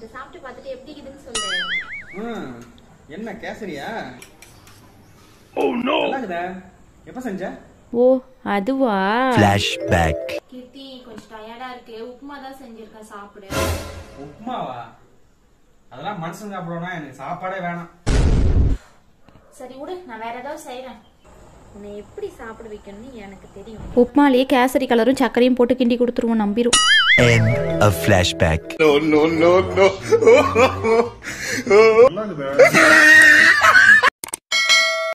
சாப்பிட்டு பார்த்துட்டு எப்படி இருக்குதுன்னு சொல்லு ம், என்ன கேசரியா நல்லா இருக்குதா எப்ப செஞ்ச ஓ அதுவா Flashback. கீர்த்தி கொஞ்சம் டயர்டா இருக்கு உப்புமா தான் செஞ்சிருக்கேன் சாப்பிடு உப்புமாவா அதெல்லாம் மனுஷன் சாப்பிடணும் எனக்கு சாப்பாடே வேணாம் சரி விடு நான் வேற ஏதாவது செய்யறேன் உன்னை எப்படி சாப்பிட வைக்கணும்னு எனக்கு தெரியும் உப்மாலேயே கேசரி கலரும் சர்க்கரையும் போட்டு கிண்டி கொடுத்துருவோம் நம்பிரும் End of flashback. நல்லா இருக்குதா